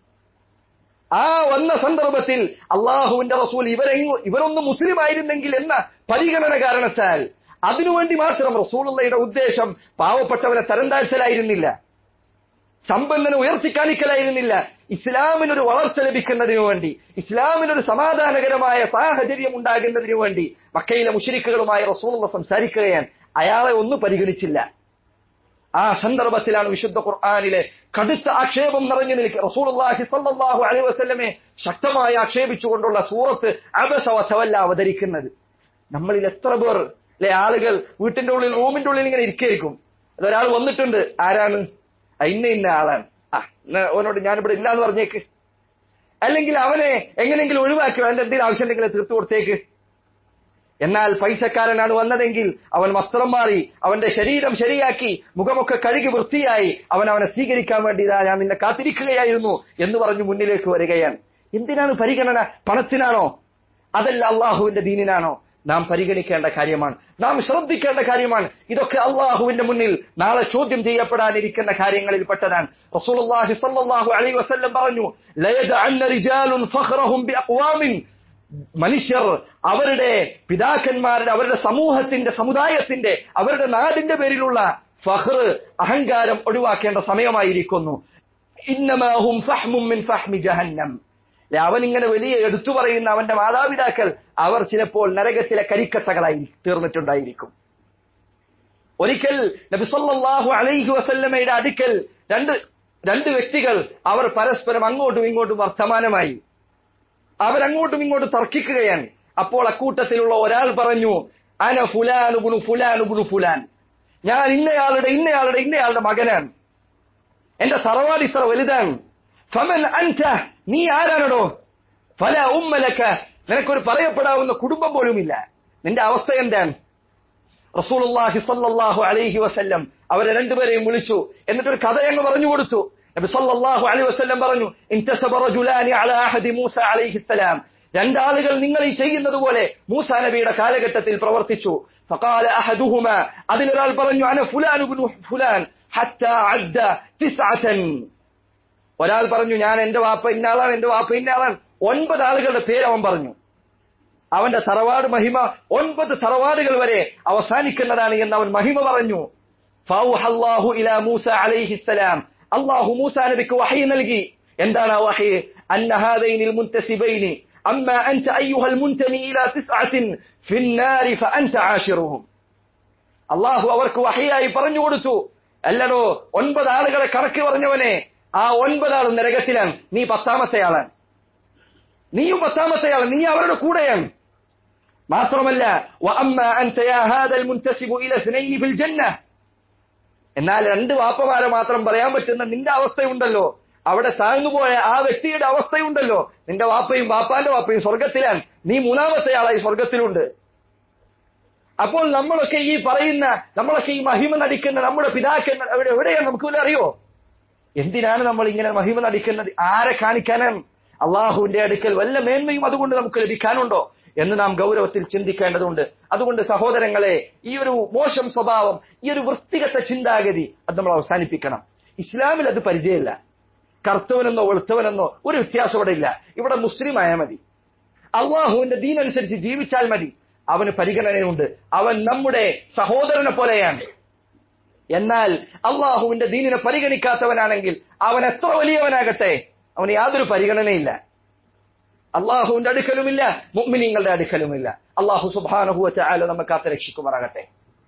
ആ വന്ന സന്ദർഭത്തിൽ അള്ളാഹുവിന്റെ റസൂൽ ഇവരെ ഇവരൊന്നും മുസ്ലിം ആയിരുന്നെങ്കിൽ എന്ന പരിഗണന കാരണത്താൽ അതിനുവേണ്ടി മാത്രം റസൂലുള്ളയുടെ ഉദ്ദേശം പാവപ്പെട്ടവനെ തരം താഴ്ത്തലായിരുന്നില്ല സമ്പന്നനെ ഉയർത്തിക്കാണിക്കലായിരുന്നില്ല ഇസ്ലാമിനൊരു വളർച്ച ലഭിക്കുന്നതിനു വേണ്ടി ഇസ്ലാമിനൊരു സമാധാനകരമായ സാഹചര്യം ഉണ്ടാകുന്നതിനു വേണ്ടി മക്കയിലെ മുഷരിക്കുകളുമായി റസൂലുള്ള സംസാരിക്കുകയാണ് അയാളെ ഒന്നും പരിഗണിച്ചില്ല ആ സന്ദർഭത്തിലാണ് വിശുദ്ധ ഖുർആാനിലെ കടുത്ത ആക്ഷേപം നിറഞ്ഞു നിൽക്കുക റസൂലുള്ളാഹി സ്വല്ലല്ലാഹു അലൈഹി വസല്ലമെ ശക്തമായി ആക്ഷേപിച്ചുകൊണ്ടുള്ള സൂറത്ത് അബസ വതവല്ല അവതരിക്കുന്നത് നമ്മളിൽ എത്ര പേർ അല്ലെ ആളുകൾ വീട്ടിന്റെ ഉള്ളിൽ റൂമിന്റെ ഉള്ളിൽ ഇങ്ങനെ ഇരിക്കായിരിക്കും അതൊരാൾ വന്നിട്ടുണ്ട് ആരാണ് ആ, ഇന്ന ഇന്ന ആളാണ് ആ എന്നാ അവനോട് ഞാനിവിടെ ഇല്ലാന്ന് പറഞ്ഞേക്ക് അല്ലെങ്കിൽ അവനെ എങ്ങനെയെങ്കിലും ഒഴിവാക്കി അവന്റെ എന്തെങ്കിലും ആവശ്യം ഉണ്ടെങ്കിൽ തീർത്തു കൊടുത്തേക്ക് എന്നാൽ പൈസക്കാരനാണ് വന്നതെങ്കിൽ അവൻ വസ്ത്രം മാറി അവന്റെ ശരീരം ശരിയാക്കി മുഖമൊക്കെ കഴുകി വൃത്തിയായി അവൻ അവനെ സ്വീകരിക്കാൻ വേണ്ടി ഇതാ ഞാൻ നിന്നെ കാത്തിരിക്കുകയായിരുന്നു എന്ന് പറഞ്ഞു മുന്നിലേക്ക് വരികയാണ് എന്തിനാണ് പരിഗണന പണത്തിനാണോ അതല്ല അള്ളാഹുവിന്റെ ദീനിനാണോ നാം പരിഗണിക്കേണ്ട കാര്യമാണ് നാം ശ്രദ്ധിക്കേണ്ട കാര്യമാണ് ഇതൊക്കെ അള്ളാഹുവിന്റെ മുന്നിൽ നാളെ ചോദ്യം ചെയ്യപ്പെടാനിരിക്കുന്ന കാര്യങ്ങളിൽ പെട്ടതാണ് റസൂലുള്ളാഹി സ്വല്ലല്ലാഹു അലൈഹി വസല്ലം പറഞ്ഞു ലയദഅന്ന റിജാലുൻ ഫഖറഹും ബിഅഖ്വാമിൻ മനുഷ്യർ അവരുടെ പിതാക്കന്മാരുടെ അവരുടെ സമൂഹത്തിന്റെ സമുദായത്തിന്റെ അവരുടെ നാടിന്റെ പേരിലുള്ള ഫഹ്ർ അഹങ്കാരം ഒഴിവാക്കേണ്ട സമയമായിരിക്കുന്നു ഇന്നമാഹും ഫഹ്മും മിൻ ഫഹ്മി ജഹന്നം അല്ലെ, അവൻ ഇങ്ങനെ വലിയ എടുത്തു പറയുന്ന അവന്റെ മാതാപിതാക്കൾ അവർ ചിലപ്പോൾ നരകത്തിലെ കരിക്കട്ടകളായി തീർന്നിട്ടുണ്ടായിരിക്കും ഒരിക്കൽ നബി സല്ലല്ലാഹു അലൈഹി വസല്ലമയുടെ അടുക്കൽ രണ്ട് രണ്ട് വ്യക്തികൾ അവർ പരസ്പരം അങ്ങോട്ടും ഇങ്ങോട്ടും വർത്തമാനമായി അവരങ്ങോട്ടും ഇങ്ങോട്ടും തർക്കിക്കുകയാണ് അപ്പോൾ അക്കൂട്ടത്തിലുള്ള ഒരാൾ പറഞ്ഞു അന ഫുലാനുബുണു ഫുലാനുബുണു ഫുലാൻ ഞാൻ ഇന്നയാളുടെ ഇന്നയാളുടെ ഇന്നയാളുടെ മകനാണ് എന്റെ തറവാട് ഇത്ര വലുതാണ് ഫമൻ അൻത നീ ആരാണോ ഫല ഉമ്മലക്ക നിനക്കൊരു പറയപ്പെടാവുന്ന കുടുംബം പോലുമില്ല നിന്റെ അവസ്ഥ എന്താണ് റസൂലുള്ളാഹി സ്വല്ലല്ലാഹു അലൈഹി വസല്ലം അവരെ രണ്ടുപേരെയും വിളിച്ചു എന്നിട്ടൊരു കഥ അങ്ങ് പറഞ്ഞു കൊടുത്തു നബി സല്ലല്ലാഹു അലൈഹി വസല്ലം പറഞ്ഞു ഇൻതസബ റജുലാനി അലാ അഹദി മൂസ അലൈഹിസ്സലാം രണ്ടാളുകൾ നിങ്ങൾ ഈ ചെയ്യുന്നത് പോലെ മൂസ നബിയുടെ കാലഘട്ടത്തിൽ പ്രവർത്തിച്ചു فقال احدهما അതിലൊരാൾ പറഞ്ഞു അന ഫുലാൻ ഇബ്നു ഫുലാൻ ഹത്താ അദ്ദ തിസ്അത ഒരാൾ പറഞ്ഞു ഞാൻ എന്റെ വാപ്പ ഇന്നാളാണ് എന്റെ വാപ്പ ഇന്നാളാണ് ഒൻപത് ആളുകളുടെ പേര് അവൻ പറഞ്ഞു അവന്റെ തറവാട് മഹിമ ഒൻപത് തറവാടുകൾ വരെ അവസാനിക്കുന്നതാണ് എന്ന് അവൻ മഹിമ പറഞ്ഞു ഫൗഹ അല്ലാഹു ഇലാ മൂസ അലൈഹിസ്സലാം അല്ലാഹു മൂസ നബിക്ക് വഹയി നൽകി എന്താണ് ആ വഹയി അന്ന ഹാദൈനിൽ മുൻതസിബൈനി അമ്മ അൻത അയ്യുഹൽ മുൻതമി ഇലാ തിസ്അത്തിൻ ഫിന്നാരി ഫഅൻത ആശിറുഹും അള്ളാഹു അവർക്ക് വഹയായി പറഞ്ഞു കൊടുത്തു അല്ലടോ ഒൻപത് ആളുകളെ കണക്ക് പറഞ്ഞവനെ ആ ഒൻപതാളും നരകത്തിലാണ് നീ പത്താമത്തെ ആളാണ് നീയും പത്താമത്തെ ആളാണ് നീ അവരുടെ കൂടെയാണ് മാത്രമല്ല وأما أنت يا هذا المنتسب إلى اثنين في الجنة എന്നാൽ രണ്ട് വാപ്പമാരെ മാത്രം പറയാൻ പറ്റുന്ന നിന്റെ അവസ്ഥയുണ്ടല്ലോ അവിടെ താഴ്ന്നുപോയ ആ വ്യക്തിയുടെ അവസ്ഥയുണ്ടല്ലോ നിന്റെ വാപ്പയും വാപ്പാന്റെ വാപ്പയും സ്വർഗത്തിലാണ് നീ മൂന്നാമത്തെ ആളായി സ്വർഗത്തിലുണ്ട് അപ്പോൾ നമ്മളൊക്കെ ഈ പറയുന്ന നമ്മളൊക്കെ ഈ മഹിമ നടിക്കുന്ന നമ്മുടെ പിതാക്കന്മാർ അവിടെ എവിടെയാണ് നമുക്ക് വല്ല അറിയോ എന്തിനാണ് നമ്മൾ ഇങ്ങനെ മഹിമ നടിക്കുന്നത് ആരെ കാണിക്കാനാണ് അള്ളാഹുവിന്റെ അടുക്കൽ വല്ല മേന്മയും അതുകൊണ്ട് നമുക്ക് ലഭിക്കാനുണ്ടോ എന്ന് നാം ഗൗരവത്തിൽ ചിന്തിക്കേണ്ടതുണ്ട് അതുകൊണ്ട് സഹോദരങ്ങളെ ഈ ഒരു മോശം സ്വഭാവം ഈ ഒരു വൃത്തികെട്ട ചിന്താഗതി അത് നമ്മൾ അവസാനിപ്പിക്കണം ഇസ്ലാമിൽ അത് പരിചയമില്ല കറുത്തവനെന്നോ വെളുത്തവനെന്നോ ഒരു വ്യത്യാസം ഇവിടെ ഇല്ല ഇവിടെ മുസ്ലിം ആയാൽ മതി അള്ളാഹുവിന്റെ ദീനനുസരിച്ച് ജീവിച്ചാൽ മതി അവന് പരിഗണനയുണ്ട് അവൻ നമ്മുടെ സഹോദരനെ പോലെയാണ് എന്നാൽ അള്ളാഹുവിന്റെ ദീനിനെ പരിഗണിക്കാത്തവനാണെങ്കിൽ അവൻ എത്ര വലിയവനാകട്ടെ അവന് യാതൊരു പരിഗണനയില്ല അള്ളാഹുവിന്റെ അടുക്കലുമില്ല മുഅ്മിനീങ്ങളുടെ അടുക്കലുമില്ല അള്ളാഹു സുബാനഹുവറ്റ ആല നമ്മെ കാത്ത് രക്ഷിക്കുമാറാകട്ടെ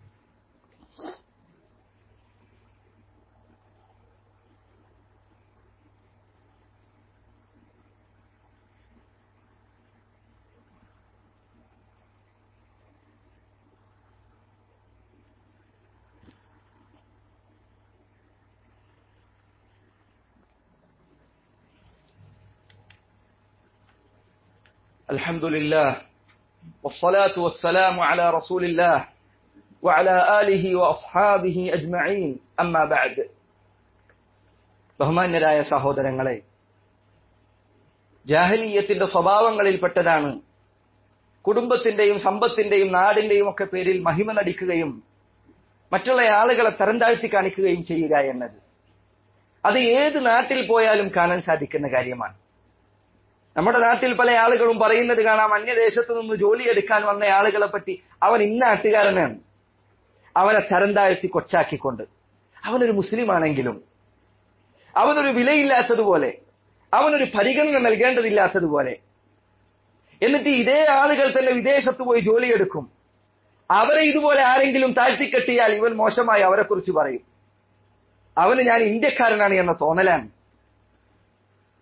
الحمد لله والصلاة والسلام على رسول الله وعلى آله وأصحابه أجمعين أما بعد ബഹുമാന്യരായ സഹോദരങ്ങളെ ജാഹലീയത്തിന്റെ സ്വഭാവങ്ങളിൽപ്പെട്ടതാണ് കുടുംബത്തിന്റെയും സമ്പത്തിന്റെയും നാടിന്റെയും ഒക്കെ പേരിൽ മഹിമ നടിക്കുകയും മറ്റുള്ള ആളുകളെ തരം താഴ്ത്തി കാണിക്കുകയും ചെയ്യുക എന്നത് അത് ഏത് നാട്ടിൽ പോയാലും കാണാൻ സാധിക്കുന്ന കാര്യമാണ് നമ്മുടെ നാട്ടിൽ പല ആളുകളും പറയുന്നത് കാണാം അന്യദേശത്തു നിന്ന് ജോലിയെടുക്കാൻ വന്ന ആളുകളെ പറ്റി അവൻ ഇന്ന നാട്ടുകാരനാണ് അവനെ തരം താഴ്ത്തി കൊച്ചാക്കിക്കൊണ്ട് അവനൊരു മുസ്ലിം ആണെങ്കിലും അവനൊരു വിലയില്ലാത്തതുപോലെ അവനൊരു പരിഗണന നൽകേണ്ടതില്ലാത്തതുപോലെ എന്നിട്ട് ഇതേ ആളുകൾ തന്നെ വിദേശത്ത് പോയി ജോലിയെടുക്കും അവരെ ഇതുപോലെ ആരെങ്കിലും താഴ്ത്തിക്കെട്ടിയാൽ ഇവൻ മോശമായി അവരെ കുറിച്ച് പറയും അവന് ഞാൻ ഇന്ത്യക്കാരനാണ് എന്ന തോന്നലാണ്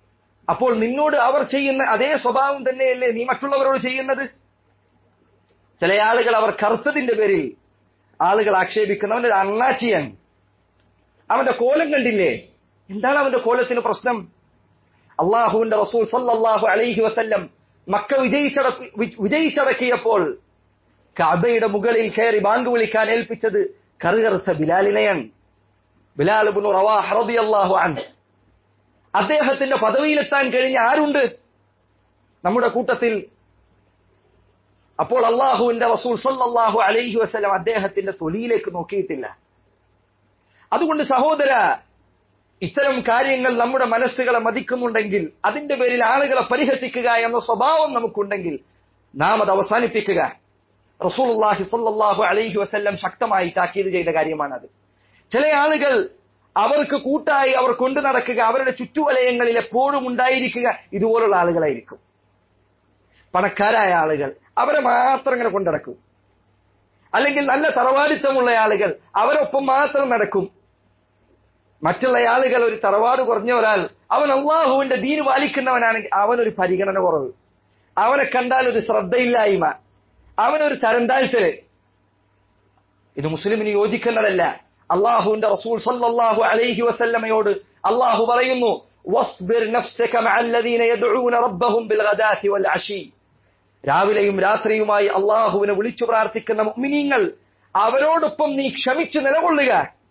അപ്പോൾ നിന്നോട് അവർ ചെയ്യുന്ന അതേ സ്വഭാവം തന്നെയല്ലേ നീ മറ്റുള്ളവരോട് ചെയ്യുന്നത് ചില ആളുകൾ അവർ കറുത്തതിന്റെ പേരിൽ ആളുകൾ ആക്ഷേപിക്കുന്നവന്റെ അണ്ണാച്ചിയാണ് അവന്റെ കോലം കണ്ടില്ലേ എന്താണ് അവന്റെ കോലത്തിന് പ്രശ്നം അള്ളാഹുവിന്റെ റസൂൽ സല്ലല്ലാഹു അലൈഹി വസല്ലം മക്ക വിജയിച്ചടക്കി വിജയിച്ചടക്കിയപ്പോൾ കഅബയുടെ മുകളിൽ കയറി ബാങ്ക് വിളിക്കാൻ ഏൽപ്പിച്ചത് കറുകറുത്ത ബിലാലിനെയാണ് ബിലാൽ ഇബ്നു റവാഹ് റളിയല്ലാഹു അൻഹു അദ്ദേഹത്തിന്റെ പദവിയിലെത്താൻ കഴിഞ്ഞ ആരുണ്ട് നമ്മുടെ കൂട്ടത്തിൽ അപ്പോൾ അള്ളാഹുവിന്റെ റസൂൽ സല്ലല്ലാഹു അലൈഹി വസല്ലം അദ്ദേഹത്തിന്റെ തൊലിയിലേക്ക് നോക്കിയിട്ടില്ല അതുകൊണ്ട് സഹോദര ഇത്തരം കാര്യങ്ങൾ നമ്മുടെ മനസ്സുകളെ മതിക്കുന്നുണ്ടെങ്കിൽ അതിന്റെ പേരിൽ ആളുകളെ പരിഹസിക്കുക എന്ന സ്വഭാവം നമുക്കുണ്ടെങ്കിൽ നാം അത് അവസാനിപ്പിക്കുക റസൂലുള്ളാഹി സല്ലല്ലാഹു അലൈഹി വസല്ലം ശക്തമായി താക്കീത് ചെയ്ത കാര്യമാണത് ചില ആളുകൾ അവർക്ക് കൂട്ടായി അവർ കൊണ്ടു നടക്കുക അവരുടെ ചുറ്റുവലയങ്ങളിൽ എപ്പോഴും ഉണ്ടായിരിക്കുക ഇതുപോലുള്ള ആളുകളായിരിക്കും പണക്കാരായ ആളുകൾ അവരെ മാത്രം ഇങ്ങനെ കൊണ്ടിടക്കും അല്ലെങ്കിൽ നല്ല തറവാടിത്തമുള്ള ആളുകൾ അവരൊപ്പം മാത്രം നടക്കും മറ്റുള്ള ആളുകൾ ഒരു തറവാട് കുറഞ്ഞ ഒരാൾ അവൻ അള്ളാഹുവിന്റെ ദീന് പാലിക്കുന്നവനാണെങ്കിൽ അവനൊരു പരിഗണന കുറവ് അവനെ കണ്ടാൽ ഒരു ശ്രദ്ധയില്ലായ്മ അവനൊരു തരം താഴ്ത്തല് ഇത് മുസ്ലിമിന് യോജിക്കുന്നതല്ല അള്ളാഹുവിന്റെ റസൂൽ സല്ലല്ലാഹു അലൈഹി വസല്ലമയോട് അള്ളാഹു പറയുന്നു വസ്ബിർ നഫ്സക മഅല്ലദീന യദ്ഊന റബ്ബഹും ബിൽഗദാത്തി വൽ അശീ രാവിലെയും രാത്രിയുമായി അള്ളാഹുവിനെ വിളിച്ചു പ്രാർത്ഥിക്കുന്ന മുഅ്മിനീങ്ങൾ അവരോടൊപ്പം നീ ക്ഷമിച്ചു നിലകൊള്ളുക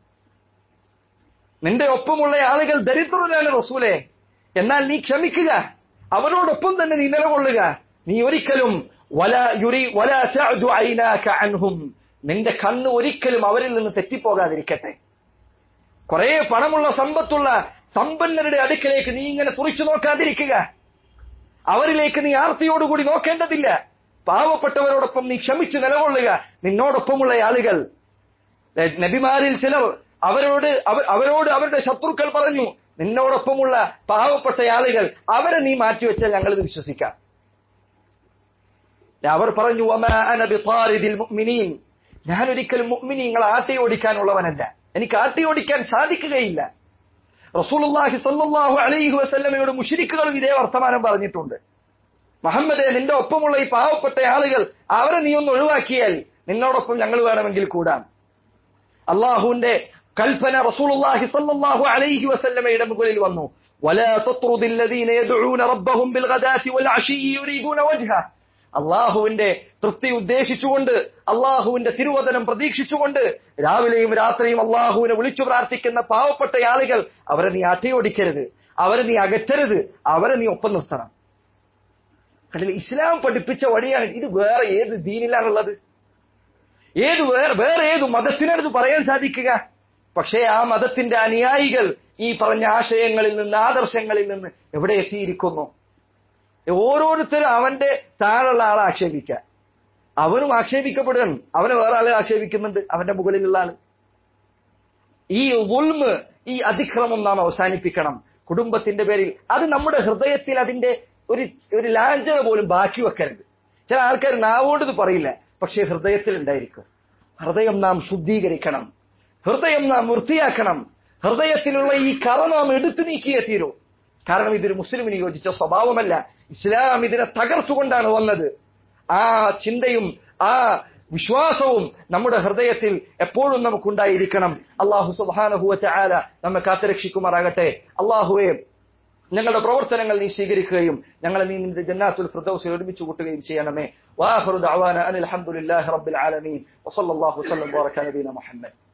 നിന്റെ ഒപ്പമുള്ള ആളുകൾ ദരിദ്രരാണ് റസൂലെ എന്നാൽ നീ ക്ഷമിക്കുക അവരോടൊപ്പം തന്നെ നീ നിലകൊള്ളുക നീ ഒരിക്കലും വല യുരി വല തഅദു ഐനാക അൻഹും നിന്റെ കണ്ണ് ഒരിക്കലും അവരിൽ നിന്ന് തെറ്റിപ്പോകാതിരിക്കട്ടെ കുറെ പണമുള്ള സമ്പത്തുള്ള സമ്പന്നരുടെ അടുക്കലേക്ക് നീ ഇങ്ങനെ തുറിച്ചു നോക്കാതിരിക്കുക അവരിലേക്ക് നീ ആർത്തിയോടുകൂടി നോക്കേണ്ടതില്ല പാവപ്പെട്ടവരോടൊപ്പം നീ ക്ഷമിച്ച് നിലകൊള്ളുക നിന്നോടൊപ്പമുള്ള ആളുകൾ നബിമാരിൽ ചിലർ അവരോട് അവരോട് അവരുടെ ശത്രുക്കൾ പറഞ്ഞു നിന്നോടൊപ്പമുള്ള പാവപ്പെട്ട ആളുകൾ അവരെ നീ മാറ്റിവെച്ചാൽ ഞങ്ങൾ ഇത് വിശ്വസിക്കാം അവർ പറഞ്ഞു മുഅ്മിനീൻ ഞാൻ ഒരിക്കലും മുഅ്മിനീങ്ങളെ ആട്ടി ഓടിക്കാനുള്ളവനല്ല എനിക്ക് ആട്ടി ഓടിക്കാൻ സാധിക്കുകയില്ല റസൂലുള്ളാഹി സ്വല്ലല്ലാഹു അലൈഹി വസല്ലമയോട് മുശ്രിക്കുകളും ഇതേ വർത്തമാനം പറഞ്ഞിട്ടുണ്ട് മുഹമ്മദെ നിന്റെ ഒപ്പമുള്ള ഈ പാവപ്പെട്ട ആളുകൾ അവരെ നീ ഒന്ന് ഒഴിവാക്കിയാൽ നിന്നോടൊപ്പം ഞങ്ങൾ വേണമെങ്കിൽ കൂടാം അള്ളാഹുവിന്റെ കൽപ്പന റസൂലുള്ളാഹി സ്വല്ലല്ലാഹു അലൈഹി വസല്ലമയുടെ മുകളിൽ വന്നു ولا تطرد الذين يدعون ربهم بالغداة والعشي يريدون وجهه അള്ളാഹുവിന്റെ തൃപ്തി ഉദ്ദേശിച്ചുകൊണ്ട് അള്ളാഹുവിന്റെ തിരുവചനം പ്രതീക്ഷിച്ചുകൊണ്ട് രാവിലെയും രാത്രിയും അള്ളാഹുവിനെ വിളിച്ചു പ്രാർത്ഥിക്കുന്ന പാവപ്പെട്ട ആളുകൾ അവരെ നീ അട്ടയോടിക്കരുത് അവരെ നീ അകറ്റരുത് അവരെ നീ ഒപ്പം നിർത്തണം കണ്ടില്ല ഇസ്ലാം പഠിപ്പിച്ച വഴിയാണ് ഇത് വേറെ ഏത് ദീനിലാണുള്ളത് ഏത് വേറെ വേറെ ഏത് മതത്തിനടുത്ത് പറയാൻ സാധിക്കുക പക്ഷേ ആ മതത്തിന്റെ അനുയായികൾ ഈ പറഞ്ഞ ആശയങ്ങളിൽ നിന്ന് ആദർശങ്ങളിൽ നിന്ന് എവിടെ എത്തിയിരിക്കുന്നു ഓരോരുത്തരും അവന്റെ താഴെയുള്ള ആളെ ആക്ഷേപിക്കുക അവനും ആക്ഷേപിക്കപ്പെടുകയാണ് അവനെ വേറെ ആളെ ആക്ഷേപിക്കുന്നുണ്ട് അവന്റെ മുകളിലുള്ള ആള് ഈ ഉൾമ് ഈ അതിക്രമം നാം അവസാനിപ്പിക്കണം കുടുംബത്തിന്റെ പേരിൽ അത് നമ്മുടെ ഹൃദയത്തിൽ അതിന്റെ ഒരു ഒരു ലാഞ്ചന പോലും ബാക്കി വെക്കരുത് ചില ആൾക്കാർ നാവോട് ഇത് പറയില്ല പക്ഷേ ഹൃദയത്തിൽ ഉണ്ടായിരിക്കും ഹൃദയം നാം ശുദ്ധീകരിക്കണം ഹൃദയം നാം വൃത്തിയാക്കണം ഹൃദയത്തിലുള്ള ഈ കറ നാം എടുത്തു നീക്കിയേ തീരൂ കാരണം ഇതൊരു മുസ്ലിമിന് യോജിച്ച സ്വഭാവമല്ല ഇസ്ലാം ഇതിനെ തകർത്തുകൊണ്ടാണ് വന്നത് ആ ചിന്തയും ആ വിശ്വാസവും നമ്മുടെ ഹൃദയത്തിൽ എപ്പോഴും നമുക്കുണ്ടായിരിക്കണം അള്ളാഹു സുബാനഹുവറ്റ ആല നമ്മെ കാത്തുരക്ഷിക്കുമാറാകട്ടെ അള്ളാഹുവെ ഞങ്ങളുടെ പ്രവർത്തനങ്ങൾ നീ സ്വീകരിക്കുകയും ഞങ്ങളെ നീ നിന്റെ ജന്നാത്തുൽ ഫിർദൗസിൽ ഒരുമിച്ച് കൂട്ടുകയും ചെയ്യണമേ വാഹറു ദഅവാന അനിൽ ഹംദുലില്ലാഹി റബ്ബിൽ ആലമീൻ വസല്ലല്ലാഹു വസല്ലം വബറക നബീന മുഹമ്മദ്